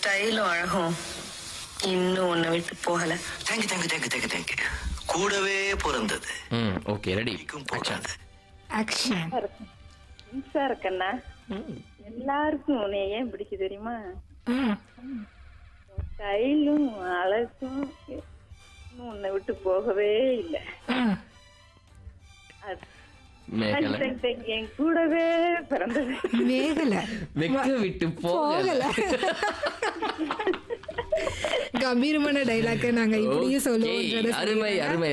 ஸ்டைலும் அழகும் இன்னும் உன்னை விட்டு போகல thank you thank you thank you thank you thank you கூடவே பிறந்தது ம் ஓகே ரெடி இன்னைக்கும் போகாது ஆக்ஷன் மின்சார கண்ணா எல்லாருக்கும் உன்னை ஏன் பிடிக்கு தெரியுமா ஸ்டைலும் அழகும் இன்னும் உன்னை விட்டு போகவே இல்லை அது- மேகலை thank, thank, என் கூடவே பிறந்தது மேகலை வெக்க விட்டு போகல போகல கம்பீரமான டைலாக்க நாங்க இப்படியும் Okay, சொல்லுவோம் அருமை அருமை